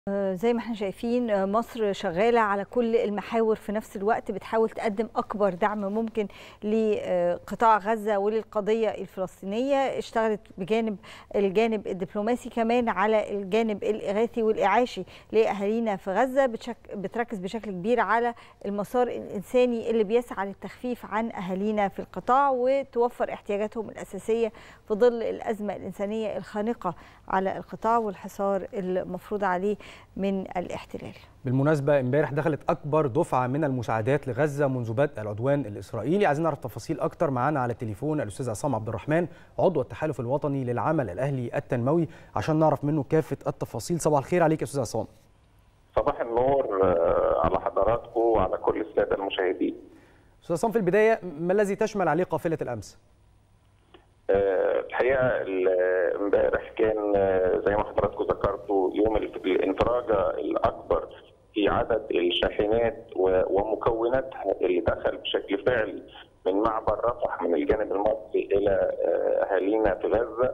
زي ما احنا شايفين مصر شغالة على كل المحاور في نفس الوقت بتحاول تقدم أكبر دعم ممكن لقطاع غزة وللقضية الفلسطينية اشتغلت بجانب الجانب الدبلوماسي كمان على الجانب الإغاثي والإعاشي لأهالينا في غزة بتركز بشكل كبير على المسار الإنساني اللي بيسعى للتخفيف عن أهالينا في القطاع وتوفر احتياجاتهم الأساسية في ظل الأزمة الإنسانية الخانقة على القطاع والحصار المفروض عليه من الاحتلال بالمناسبة امبارح دخلت أكبر دفعة من المساعدات لغزة منذ بدء العدوان الإسرائيلي عايزين نعرف تفاصيل أكتر معانا على التليفون الأستاذ عصام عبد الرحمن عضو التحالف الوطني للعمل الأهلي التنموي عشان نعرف منه كافة التفاصيل صباح الخير عليك يا أستاذ عصام صباح النور على حضراتكم وعلى كل السادة المشاهدين أستاذ عصام في البداية ما الذي تشمل عليه قافلة الأمس؟ الحقيقه امبارح كان زي ما حضراتكم ذكرتوا يوم الانفراجه الاكبر في عدد الشاحنات ومكوناتها اللي دخل بشكل فعلي من معبر رفح من الجانب المصري الى اهالينا في غزه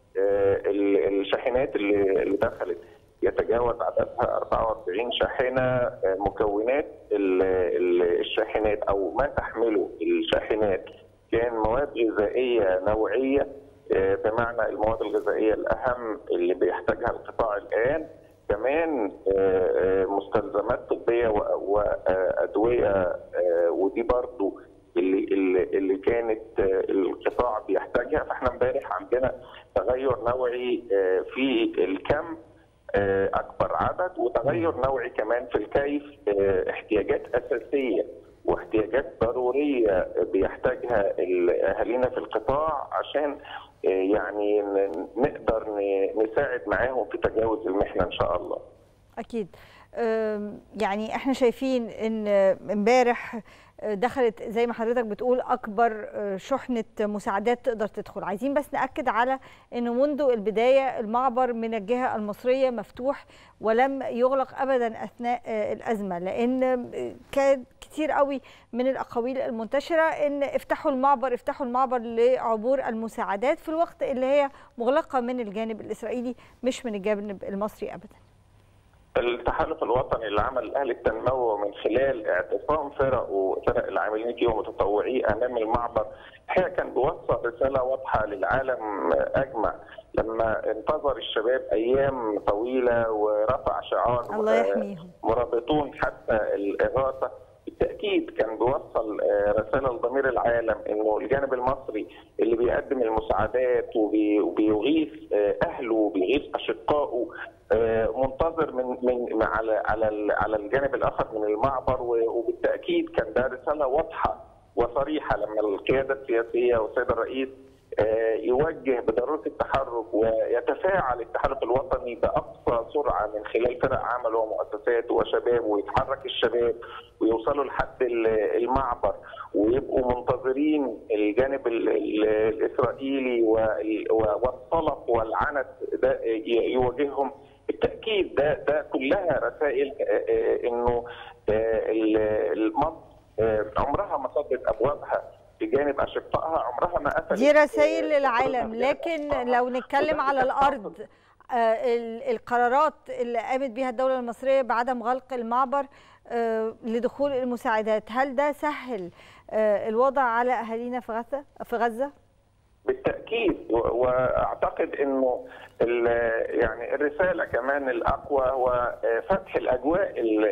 الشاحنات اللي دخلت يتجاوز عددها 44 شاحنه مكونات الشاحنات او ما تحمله الشاحنات كان مواد غذائيه نوعيه بمعنى المواد الغذائيه الاهم اللي بيحتاجها القطاع الان كمان مستلزمات طبيه وادويه ودي برضو اللي اللي كانت القطاع بيحتاجها فاحنا امبارح عندنا تغير نوعي في الكم اكبر عدد وتغير نوعي كمان في الكيف احتياجات اساسيه واحتياجات ضروريه بيحتاجها اهالينا في القطاع عشان يعني نقدر نساعد معاهم في تجاوز المحنه ان شاء الله. اكيد يعني احنا شايفين ان امبارح دخلت زي ما حضرتك بتقول اكبر شحنه مساعدات تقدر تدخل عايزين بس ناكد على انه منذ البدايه المعبر من الجهه المصريه مفتوح ولم يغلق ابدا اثناء الازمه لان كان كتير قوي من الاقاويل المنتشره ان افتحوا المعبر افتحوا المعبر لعبور المساعدات في الوقت اللي هي مغلقه من الجانب الاسرائيلي مش من الجانب المصري ابدا التحالف الوطني للعمل الاهلي التنموي من خلال اعتصام فرق وفرق العاملين فيه ومتطوعيه امام المعبر الحقيقه كان بيوصل رساله واضحه للعالم اجمع لما انتظر الشباب ايام طويله ورفع شعار الله يحميهم مرابطون حتى الاغاثه بالتاكيد كان بيوصل رساله لضمير العالم انه الجانب المصري اللي بيقدم المساعدات وبيغيث اهله وبيغيث اشقائه منتظر من من على على على الجانب الاخر من المعبر وبالتاكيد كان ده رساله واضحه وصريحه لما القياده السياسيه والسيد الرئيس يوجه بضروره التحرك ويتفاعل التحالف الوطني باقصى سرعه من خلال فرق عمل ومؤسسات وشباب ويتحرك الشباب ويوصلوا لحد المعبر ويبقوا منتظرين الجانب الاسرائيلي والطلب والعنت ده يواجههم بالتاكيد ده ده كلها رسائل انه مصر عمرها ما صدت ابوابها بجانب اشقائها عمرها ما قفلت دي رسائل للعالم لكن لو نتكلم على الارض القرارات اللي قامت بها الدوله المصريه بعدم غلق المعبر لدخول المساعدات هل ده سهل الوضع على اهالينا في غزه في غزه بالتاكيد واعتقد انه يعني الرساله كمان الاقوى هو فتح الاجواء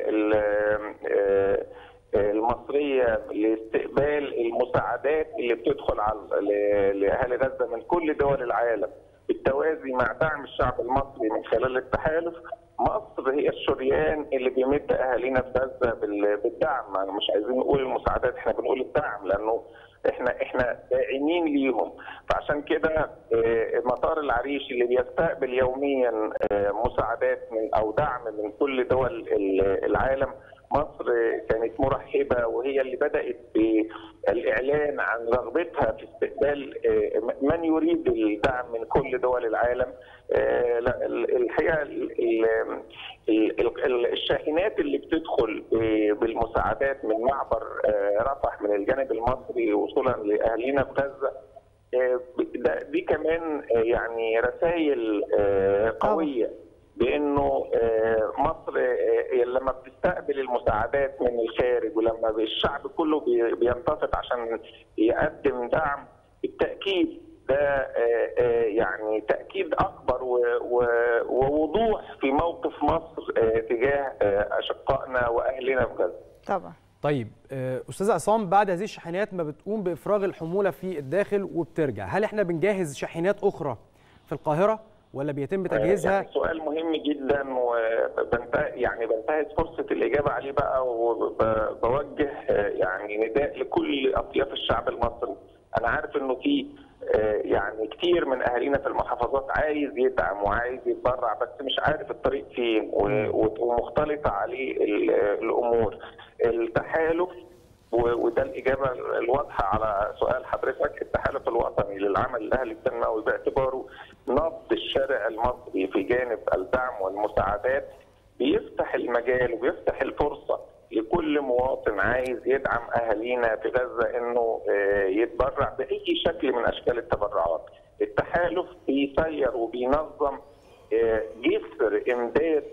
المصريه لاستقبال المساعدات اللي بتدخل على لاهالي غزه من كل دول العالم بالتوازي مع دعم الشعب المصري من خلال التحالف مصر هي الشريان اللي بيمد اهالينا في غزه بالدعم يعني مش عايزين نقول المساعدات احنا بنقول الدعم لانه احنا احنا داعمين ليهم فعشان كده مطار العريش اللي بيستقبل يوميا مساعدات من او دعم من كل دول العالم مصر كانت مرحبه وهي اللي بدات بالاعلان عن رغبتها في استقبال من يريد الدعم من كل دول العالم الحقيقه الشاحنات اللي بتدخل بالمساعدات من معبر رفح من الجانب المصري وصولا لاهالينا في غزه دي كمان يعني رسائل قويه بانه مصر لما بتستقبل المساعدات من الخارج ولما الشعب كله بينتفض عشان يقدم دعم بالتاكيد ده يعني تاكيد اكبر ووضوح في موقف مصر تجاه اشقائنا واهلنا في غزه. طبعا. طيب استاذ عصام بعد هذه الشاحنات ما بتقوم بافراغ الحموله في الداخل وبترجع، هل احنا بنجهز شاحنات اخرى في القاهره ولا بيتم تجهيزها؟ يعني سؤال مهم جدا وبنتهز يعني بنتهز فرصه الاجابه عليه بقى وبوجه يعني نداء لكل اطياف الشعب المصري، انا عارف انه في يعني كتير من اهالينا في المحافظات عايز يدعم وعايز يتبرع بس مش عارف الطريق فين ومختلطه عليه الامور التحالف وده الاجابه الواضحه على سؤال حضرتك التحالف الوطني للعمل الاهلي التنموي باعتباره نبض الشارع المصري في جانب الدعم والمساعدات بيفتح المجال وبيفتح الفرصه لكل مواطن عايز يدعم اهالينا في غزه انه يتبرع باي شكل من اشكال التبرعات. التحالف بيسير وبينظم جسر امداد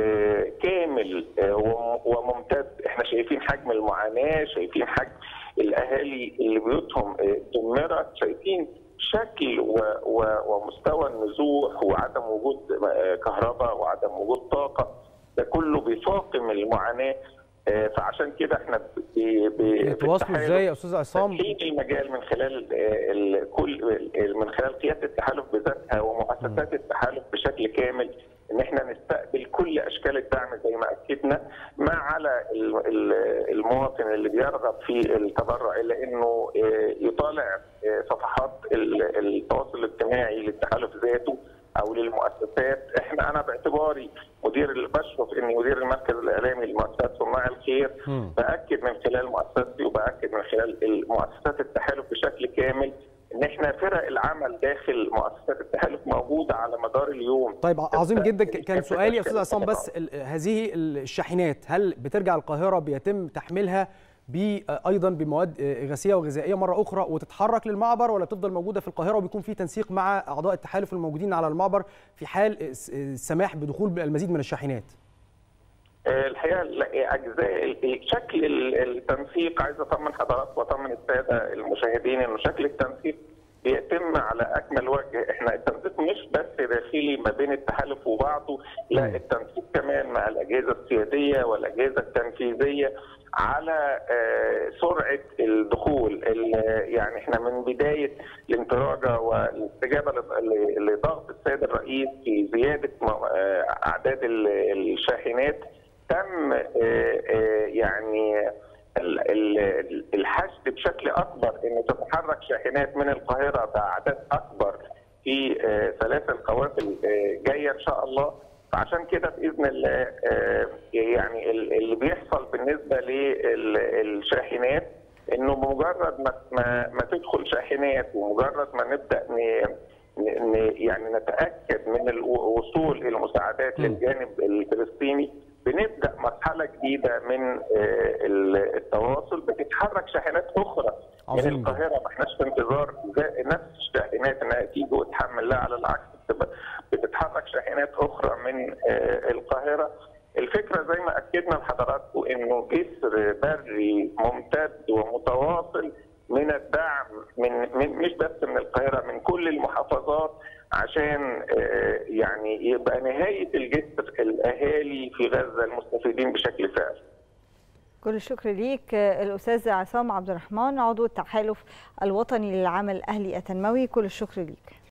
كامل وممتد احنا شايفين حجم المعاناه شايفين حجم الاهالي اللي بيوتهم دمرت شايفين شكل ومستوى النزوح وعدم وجود كهرباء وعدم وجود طاقه ده كله بيفاقم المعاناه فعشان كده احنا بتواصلوا ازاي يا استاذ عصام؟ المجال من خلال كل من خلال قياده التحالف بذاتها ومؤسسات التحالف بشكل كامل ان احنا نستقبل كل اشكال الدعم زي ما اكدنا ما على المواطن اللي بيرغب في التبرع الا انه يطالع صفحات التواصل الاجتماعي للتحالف ذاته او للمؤسسات احنا انا باعتباري مدير بشرف اني مدير المركز الاعلامي لمؤسسات صناع الخير باكد من خلال مؤسستي وباكد من خلال مؤسسات التحالف بشكل كامل ان احنا فرق العمل داخل مؤسسات التحالف موجوده على مدار اليوم طيب عظيم جدا كان سؤالي يا استاذ عصام بس هذه الشاحنات هل بترجع القاهره بيتم تحميلها ايضا بمواد غازيه وغذائيه مره اخرى وتتحرك للمعبر ولا بتفضل موجوده في القاهره وبيكون في تنسيق مع اعضاء التحالف الموجودين على المعبر في حال السماح بدخول المزيد من الشاحنات؟ الحقيقه اجزاء شكل التنسيق عايز اطمن حضرتك واطمن الساده المشاهدين انه شكل التنسيق بيتم على اكمل وجه احنا التنسيق مش بس داخلي ما بين التحالف وبعضه لا التنسيق كمان مع الاجهزه السياديه والاجهزه التنفيذيه على سرعه الدخول يعني احنا من بدايه الانتراجه والاستجابه لضغط السيد الرئيس في زياده اعداد الشاحنات تم يعني الحشد بشكل اكبر انه تتحرك شاحنات من القاهره باعداد اكبر في ثلاث القوافل جايه ان شاء الله فعشان كده باذن الله يعني اللي بيحصل بالنسبه للشاحنات انه بمجرد ما ما تدخل شاحنات ومجرد ما نبدا يعني نتاكد من الوصول المساعدات للجانب الفلسطيني بنبدا مرحله جديده من التواصل بتتحرك شاحنات اخرى من القاهره ما احناش في انتظار نفس الشاحنات انها تيجي وتحمل لا على العكس بتتحرك شاحنات اخرى من القاهره الفكره زي ما اكدنا لحضراتكم انه جسر بري ممتد ومتواصل من الدعم من, من مش بس من القاهره من كل المحافظات عشان يعني يبقى نهايه الجسر الاهالي في غزه المستفيدين بشكل فعلي. كل الشكر ليك الاستاذ عصام عبد الرحمن عضو التحالف الوطني للعمل الاهلي التنموي كل الشكر ليك.